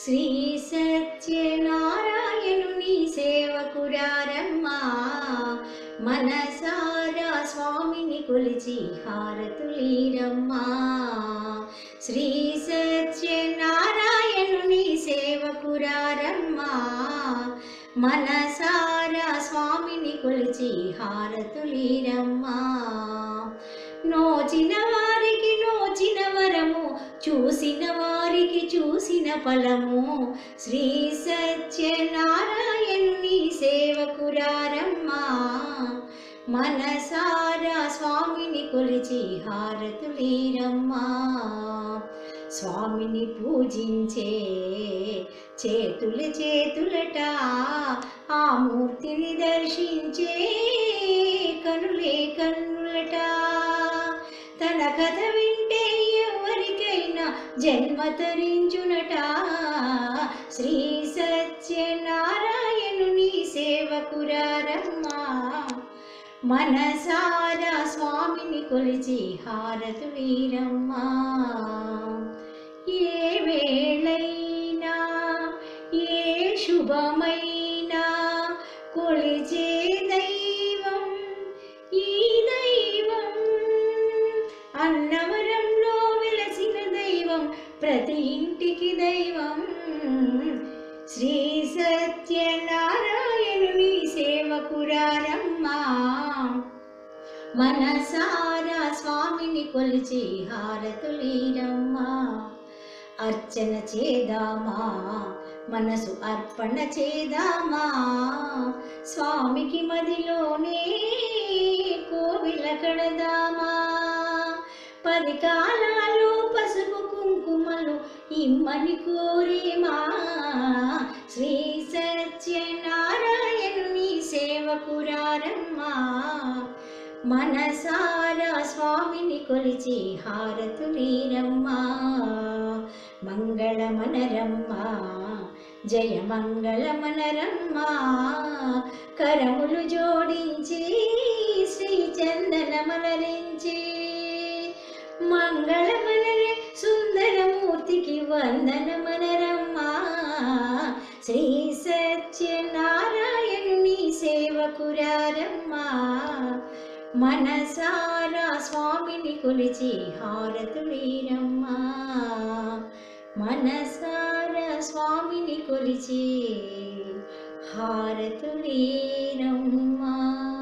శ్రీ సత్యనారాయణుని సేవకురారమ్మా మనసారా స్వామిని కొలిచి హారతులీరమ్మా శ్రీ సత్యనారాయణుని సేవకురారమ్మా మనసారా స్వామిని కొలిచి హారతులీరమ్మా నోచిన వారికి నోచిన వరము చూసిన వారికి చూసిన ఫలము శ్రీ సత్యనారాయణుని సేవకురారమ్మా మనసారా స్వామిని కొలిచి హారతులీరమ్మా స్వామిని పూజించే చేతుల చేతులట ఆ మూర్తిని దర్శించే కనులే కన్నులట తన కథ వింటే ఎవరికైనా జన్మ తరించునట శ్రీ సత్యనారాయణుని సేవకురారమ్మా మనసారా స్వామిని కొలిచి హారతులీరమ్మా ఏ వేళైనా ఏ శుభమైనా కొలిచే దైవం ఈ దైవం అన్నవరంలో వెలసిన దైవం ప్రతి ఇంటికి దైవం శ్రీ సత్యనారాయణుని సేవకురారమ్మా మనసారా స్వామిని కొలిచి హారతులీరమ్మా అర్చన చేదామా మనసు అర్పణ చేదామా స్వామికి మదిలోనే కోవిల కడదామా పది కాలాలు పసుపు కుంకుమలు ఇమ్మని కోరేమా శ్రీ సత్యనారాయణుని సేవకురారమ్మా మనసారా స్వామిని కొలిచి హారతులీరమ్మా మంగళమనరమ్మా జయ మంగళమనరమ్మా కరములు జోడించి శ్రీ చందనమలరించి మంగళమనరే సుందరమూర్తికి వందనమనరమ్మా శ్రీ సత్యనారాయణుని సేవకురారమ్మా మనసారా స్వామిని కొలిచి హారతులీరమ్మా మనసారా స్వామిని కొలిచి హారతులీరమ్మా